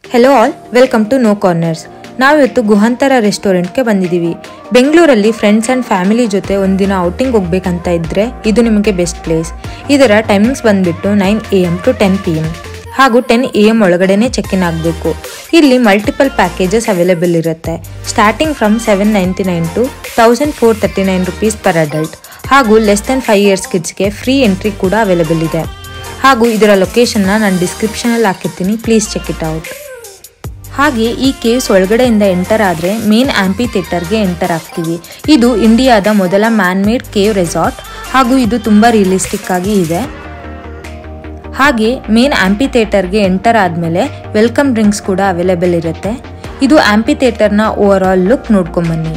hello all welcome to no corners ನಾವಿವತ್ತು ಗುಹಾಂತರ ರೆಸ್ಟೋರೆಂಟ್ಗೆ ಬಂದಿದ್ದೀವಿ ಬೆಂಗಳೂರಲ್ಲಿ ಫ್ರೆಂಡ್ಸ್ ಆ್ಯಂಡ್ ಫ್ಯಾಮಿಲಿ ಜೊತೆ ಒಂದಿನ ಔಟಿಂಗ್ ಹೋಗ್ಬೇಕಂತ ಇದ್ದರೆ ಇದು ನಿಮಗೆ ಬೆಸ್ಟ್ ಪ್ಲೇಸ್ ಇದರ ಟೈಮಿಂಗ್ಸ್ ಬಂದ್ಬಿಟ್ಟು nine A M to ten P M ಹಾಗೂ ಟೆನ್ ಎ ಎಮ್ ಒಳಗಡೆನೆ ಚೆಕ್ ಇನ್ ಆಗಬೇಕು ಇಲ್ಲಿ ಮಲ್ಟಿಪಲ್ ಪ್ಯಾಕೇಜಸ್ ಅವೈಲೇಬಲ್ ಇರುತ್ತೆ starting from seven ninety nine two thousand four thirty nine rupees per adult ಹಾಗೂ less than five years ಕಿಡ್ಸ್ಗೆ free entry ಕೂಡ available ಇದೆ ಹಾಗೂ ಇದರ ಲೊಕೇಶನ್ನ ನಾನು ಡಿಸ್ಕ್ರಿಪ್ಷನಲ್ಲಿ ಹಾಕಿರ್ತೀನಿ ಪ್ಲೀಸ್ ಚೆಕ್ ಇಟ್ ಔಟ್ ಹಾಗೆ ಈ ಕೇವ್ಸ್ ಒಳಗಡೆಯಿಂದ ಎಂಟರ್ ಆದರೆ ಮೇನ್ ಆಂಪಿ ಥಿಯೇಟರ್ಗೆ ಎಂಟರ್ ಆಗ್ತೀವಿ ಇದು ಇಂಡಿಯಾದ ಮೊದಲ ಮ್ಯಾನ್ ಮೇಡ್ ಕೇವ್ ರೆಸಾರ್ಟ್ ಹಾಗೂ ಇದು ತುಂಬ ರಿಯಲಿಸ್ಟಿಕ್ ಆಗಿ ಇದೆ ಹಾಗೆ ಮೇನ್ ಆಂಪಿ ಥಿಯೇಟರ್ಗೆ ಎಂಟರ್ ಆದಮೇಲೆ ವೆಲ್ಕಮ್ ಡ್ರಿಂಕ್ಸ್ ಕೂಡ ಅವೈಲೇಬಲ್ ಇರುತ್ತೆ ಇದು ಆಂಪಿ ಥಿಯೇಟರ್ನ ಓವರ್ ಆಲ್ ಲುಕ್ ನೋಡ್ಕೊಂಬನ್ನಿ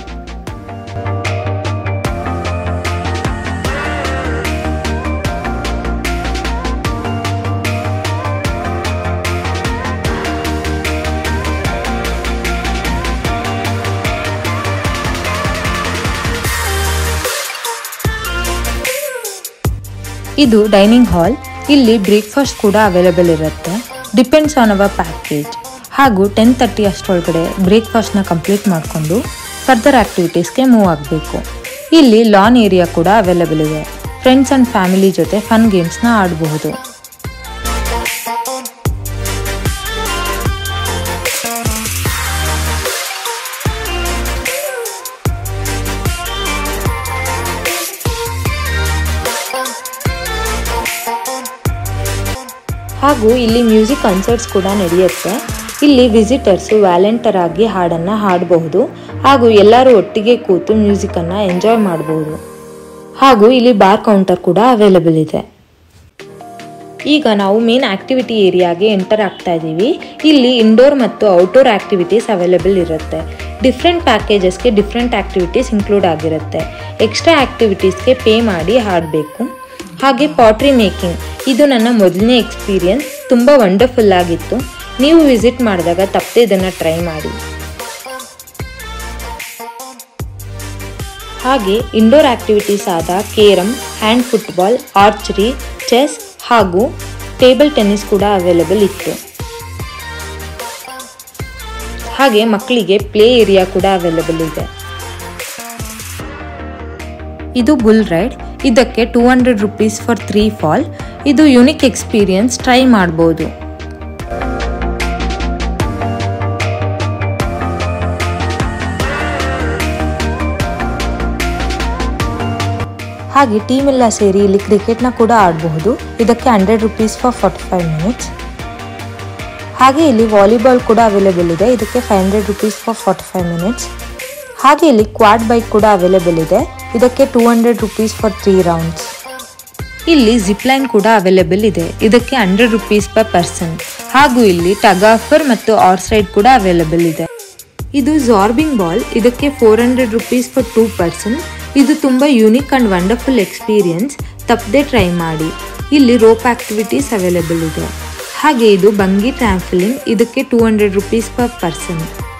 ಇದು ಡೈನಿಂಗ್ ಹಾಲ್ ಇಲ್ಲಿ ಬ್ರೇಕ್ಫಾಸ್ಟ್ ಕೂಡ ಅವೈಲೇಬಲ್ ಇರುತ್ತೆ ಡಿಪೆಂಡ್ಸ್ ಆನ್ ಅವರ್ ಪ್ಯಾಕೇಜ್ ಹಾಗೂ ಟೆನ್ ತರ್ಟಿ ಅಷ್ಟರೊಳಗಡೆ ಬ್ರೇಕ್ಫಾಸ್ಟ್ನ ಕಂಪ್ಲೀಟ್ ಮಾಡಿಕೊಂಡು ಫರ್ದರ್ ಆ್ಯಕ್ಟಿವಿಟೀಸ್ಗೆ ಮೂವ್ ಆಗಬೇಕು ಇಲ್ಲಿ ಲಾನ್ ಏರಿಯಾ ಕೂಡ ಅವೈಲೇಬಲ್ ಇದೆ ಫ್ರೆಂಡ್ಸ್ ಆ್ಯಂಡ್ ಫ್ಯಾಮಿಲಿ ಜೊತೆ ಫನ್ ಗೇಮ್ಸ್ನ ಆಡಬಹುದು ಹಾಗೂ ಇಲ್ಲಿ ಮ್ಯೂಸಿಕ್ ಕಾನ್ಸರ್ಟ್ಸ್ ಕೂಡ ನಡೆಯುತ್ತೆ ಇಲ್ಲಿ ವಿಸಿಟರ್ಸು ವ್ಯಾಲೆಂಟರ್ ಆಗಿ ಹಾಡನ್ನು ಹಾಡಬಹುದು ಹಾಗೂ ಎಲ್ಲರೂ ಒಟ್ಟಿಗೆ ಕೂತು ಮ್ಯೂಸಿಕನ್ನು ಎಂಜಾಯ್ ಮಾಡಬಹುದು ಹಾಗೂ ಇಲ್ಲಿ ಬಾರ್ ಕೌಂಟರ್ ಕೂಡ ಅವೈಲೇಬಲ್ ಇದೆ ಈಗ ನಾವು ಮೇನ್ ಆಕ್ಟಿವಿಟಿ ಏರಿಯಾಗೆ ಎಂಟರ್ ಆಗ್ತಾ ಇದ್ದೀವಿ ಇಲ್ಲಿ ಇಂಡೋರ್ ಮತ್ತು ಔಟ್ಡೋರ್ ಆಕ್ಟಿವಿಟೀಸ್ ಅವೈಲೇಬಲ್ ಇರುತ್ತೆ ಡಿಫ್ರೆಂಟ್ ಪ್ಯಾಕೇಜಸ್ಗೆ ಡಿಫ್ರೆಂಟ್ ಆಕ್ಟಿವಿಟೀಸ್ ಇನ್ಕ್ಲೂಡ್ ಆಗಿರುತ್ತೆ ಎಕ್ಸ್ಟ್ರಾ ಆಕ್ಟಿವಿಟೀಸ್ಗೆ ಪೇ ಮಾಡಿ ಹಾಡಬೇಕು ಹಾಗೆ ಪಾಟ್ರಿ ಮೇಕಿಂಗ್ ಇದು ನನ್ನ ಮೊದಲನೇ ಎಕ್ಸ್ಪೀರಿಯನ್ಸ್ ತುಂಬ ವಂಡರ್ಫುಲ್ ಆಗಿತ್ತು ನೀವು ವಿಸಿಟ್ ಮಾಡಿದಾಗ ತಪ್ಪದೆ ಇದನ್ನು ಟ್ರೈ ಮಾಡಿ ಹಾಗೆ ಇಂಡೋರ್ ಆಕ್ಟಿವಿಟೀಸ್ ಆದ carrom hand football archery chess ಹಾಗೂ ಟೇಬಲ್ ಟೆನ್ನಿಸ್ ಕೂಡ ಅವೈಲೇಬಲ್ ಇತ್ತು ಹಾಗೆ ಮಕ್ಕಳಿಗೆ ಪ್ಲೇ ಏರಿಯಾ ಕೂಡ ಅವೈಲೇಬಲ್ ಇದೆ ಇದು ಬುಲ್ ರೈಡ್ ಇದಕ್ಕೆ two hundred rupees for three fall ಇದು ಯುನಿಕ್ ಎಕ್ಸ್ಪೀರಿಯನ್ಸ್ ಟ್ರೈ ಮಾಡ್ಬೋದು ಹಾಗೆ ಟೀಮ್ ಎಲ್ಲ ಸೇರಿ ಇಲ್ಲಿ ಕ್ರಿಕೆಟ್ನ ಕೂಡ ಆಡಬಹುದು ಇದಕ್ಕೆ hundred rupees for forty five minutes ಹಾಗೆ ಇಲ್ಲಿ ವಾಲಿಬಾಲ್ ಕೂಡ ಅವೈಲೇಬಲ್ ಇದೆ ಇದಕ್ಕೆ five hundred rupees for forty five minutes ಹಾಗೆ ಇಲ್ಲಿ ಕ್ವಾಡ್ ಬೈಕ್ ಕೂಡ ಅವೈಲೇಬಲ್ ಇದೆ ಇದಕ್ಕೆ two hundred rupees for three rounds ಇಲ್ಲಿ ಜಿಪ್ ಲೈನ್ ಕೂಡ ಅವೈಲೇಬಲ್ ಇದೆ ಇದಕ್ಕೆ ಹಂಡ್ರೆಡ್ ರುಪೀಸ್ ಪರ್ ಪರ್ಸನ್ ಹಾಗೂ ಇಲ್ಲಿ ಟಗಾಫರ್ ಮತ್ತು ಆರ್ಸ್ ರೈಡ್ ಕೂಡ ಅವೈಲೇಬಲ್ ಇದೆ ಇದು ಜಾರ್ಬಿಂಗ್ ಬಾಲ್ ಇದಕ್ಕೆ four hundred rupees for two person ಇದು ತುಂಬ ಯೂನಿಕ್ ಅಂಡ್ ವಂಡರ್ಫುಲ್ ಎಕ್ಸ್ಪೀರಿಯನ್ಸ್ ತಪ್ಪದೆ ಟ್ರೈ ಮಾಡಿ ಇಲ್ಲಿ ರೋಪ್ ಆಕ್ಟಿವಿಟೀಸ್ ಅವೈಲೇಬಲ್ ಇದೆ ಹಾಗೆ ಇದು ಬಂಗಿ ಟ್ರಾಂಫಲಿನ್ ಇದಕ್ಕೆ two hundred rupees per person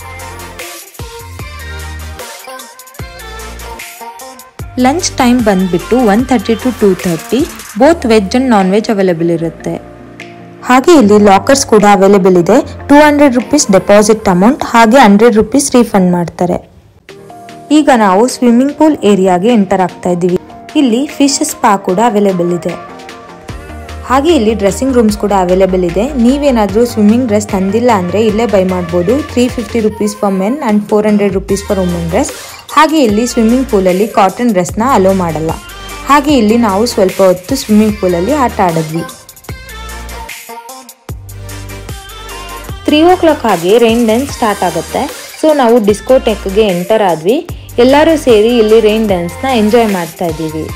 lunch time ಬಂದ್ಬಿಟ್ಟು one thirty to two thirty both veg and non veg available ಇರುತ್ತೆ ಹಾಗೆ ಇಲ್ಲಿ ಲಾಕರ್ಸ್ ಕೂಡ ಅವೈಲೇಬಲ್ ಇದೆ two hundred rupees deposit amount ಹಾಗೆ ಹಂಡ್ರೆಡ್ ರುಪೀಸ್ ರೀಫಂಡ್ ಮಾಡ್ತಾರೆ ಈಗ ನಾವು ಸ್ವಿಮ್ಮಿಂಗ್ ಪೂಲ್ ಏರಿಯಾಗೆ ಎಂಟರ್ ಆಗ್ತಾ ಇದ್ದೀವಿ ಇಲ್ಲಿ ಫಿಶ್ ಸ್ಪಾ ಕೂಡ ಅವೈಲೇಬಲ್ ಇದೆ ಹಾಗೆ ಇಲ್ಲಿ ಡ್ರೆಸ್ಸಿಂಗ್ ರೂಮ್ಸ್ ಕೂಡ ಅವೈಲೇಬಲ್ ಇದೆ ನೀವೇನಾದರೂ ಸ್ವಿಮ್ಮಿಂಗ್ ಡ್ರೆಸ್ ತಂದಿಲ್ಲ ಅಂದರೆ ಇಲ್ಲೇ ಬೈ ಮಾಡ್ಬೋದು three fifty rupees for men and four hundred rupees for women dress ಹಾಗೆ ಇಲ್ಲಿ ಸ್ವಿಮ್ಮಿಂಗ್ ಪೂಲಲ್ಲಿ ಕಾಟನ್ ಡ್ರೆಸ್ನ ಅಲೋ ಮಾಡಲ್ಲ ಹಾಗೆ ಇಲ್ಲಿ ನಾವು ಸ್ವಲ್ಪ ಹೊತ್ತು ಸ್ವಿಮ್ಮಿಂಗ್ ಪೂಲಲ್ಲಿ ಆಟ ಆಡಿದ್ವಿ ತ್ರೀ ಓ ಕ್ಲಾಕ್ ಹಾಗೆ ರೈನ್ ಡ್ಯಾನ್ಸ್ ಸ್ಟಾರ್ಟ್ ಆಗುತ್ತೆ ಸೊ ನಾವು ಡಿಸ್ಕೋಟೆಕ್ಗೆ ಎಂಟರ್ ಆದ್ವಿ ಎಲ್ಲರೂ ಸೇರಿ ಇಲ್ಲಿ ರೈನ್ ಡ್ಯಾನ್ಸ್ನ ಎಂಜಾಯ್ ಮಾಡ್ತಾ ಇದ್ದೀವಿ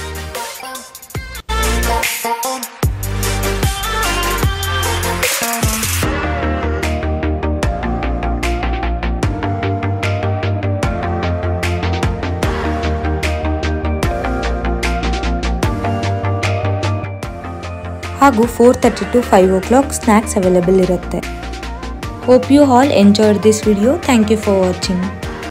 ಹಾಗೂ four thirty to five o'clock snacks available ಇರುತ್ತೆ hope you all enjoyed this video thank you for watching